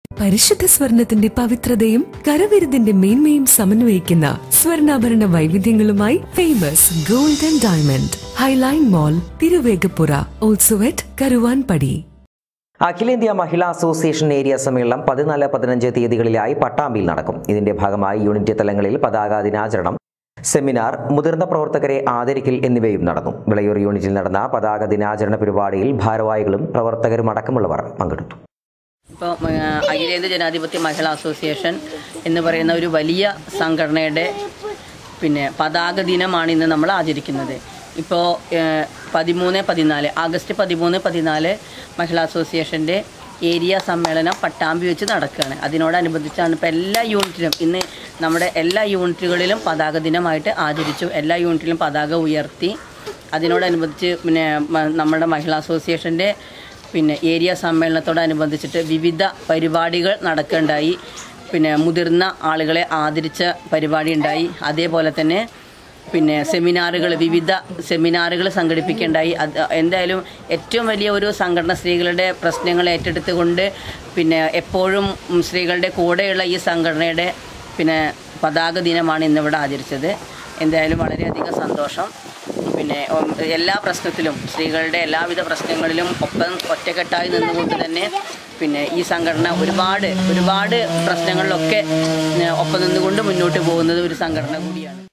പരിശുദ്ധ സ്വർണത്തിന്റെ പവിത്രതയും കരവിരുതിന്റെ മേന്മയും സമന്വയിക്കുന്ന സ്വർണ്ണാഭരണ വൈവിധ്യങ്ങളുമായി famous gold and diamond Highline mall Thiruvegappura also at Karuvanpadi അഖിലേന്ത്യാ മഹിളാ അസോസിയേഷൻ ഏരിയ സമ്മേളനം പതിനാല് പതിനഞ്ച് തീയതികളിലായി പട്ടാമ്പിയിൽ നടക്കും ഇതിന്റെ ഭാഗമായി യൂണിറ്റ് തലങ്ങളിൽ പതാക ദിനാചരണം സെമിനാർ മുതിർന്ന പ്രവർത്തകരെ ആദരിക്കൽ എന്നിവയും നടന്നു വിളയൂർ യൂണിറ്റിൽ നടന്ന പതാക ദിനാചരണ പരിപാടിയിൽ ഭാരവാഹികളും പ്രവർത്തകരും അടക്കമുള്ളവർ പങ്കെടുത്തു ഇപ്പോൾ അഖിലേന്ത്യാ ജനാധിപത്യ മഹിളാ അസോസിയേഷൻ എന്ന് പറയുന്ന ഒരു വലിയ സംഘടനയുടെ പിന്നെ പതാക ദിനമാണ് ഇന്ന് നമ്മൾ ആചരിക്കുന്നത് ഇപ്പോൾ പതിമൂന്ന് പതിനാല് ആഗസ്റ്റ് പതിമൂന്ന് പതിനാല് മഹിളാ അസോസിയേഷൻ്റെ ഏരിയ സമ്മേളനം പട്ടാമ്പി വെച്ച് നടക്കുകയാണ് അതിനോടനുബന്ധിച്ചാണ് ഇപ്പോൾ എല്ലാ യൂണിറ്റിലും ഇന്ന് നമ്മുടെ എല്ലാ യൂണിറ്റുകളിലും പതാക ദിനമായിട്ട് ആചരിച്ചു എല്ലാ യൂണിറ്റിലും പതാക ഉയർത്തി അതിനോടനുബന്ധിച്ച് പിന്നെ മ- നമ്മുടെ മഹിളാ അസോസിയേഷൻ്റെ പിന്നെ ഏരിയ സമ്മേളനത്തോടനുബന്ധിച്ചിട്ട് വിവിധ പരിപാടികൾ നടക്കുകയുണ്ടായി പിന്നെ മുതിർന്ന ആളുകളെ ആദരിച്ച പരിപാടി ഉണ്ടായി അതേപോലെ തന്നെ പിന്നെ സെമിനാറുകൾ വിവിധ സെമിനാറുകൾ സംഘടിപ്പിക്കുകയുണ്ടായി അത് എന്തായാലും ഏറ്റവും വലിയ ഒരു സംഘടന സ്ത്രീകളുടെ പ്രശ്നങ്ങൾ ഏറ്റെടുത്തുകൊണ്ട് പിന്നെ എപ്പോഴും ഉം, സ്ത്രീകളുടെ കൂടെയുള്ള ഈ സംഘടനയുടെ പിന്നെ പതാക ദിനമാണ് ഇന്നിവിടെ ആചരിച്ചത് എന്തായാലും വളരെയധികം സന്തോഷം പിന്നെ ഉം, എല്ലാ പ്രശ്നത്തിലും സ്ത്രീകളുടെ എല്ലാവിധ പ്രശ്നങ്ങളിലും ഒപ്പം ഒറ്റക്കെട്ടായി നിന്നുകൊണ്ട് തന്നെ പിന്നെ ഈ സംഘടന ഒരുപാട് ഒരുപാട് പ്രശ്നങ്ങളിലൊക്കെ ഉം, ഒപ്പം നിന്നുകൊണ്ട് മുന്നോട്ട് പോകുന്നത് ഒരു സംഘടന കൂടിയാണ്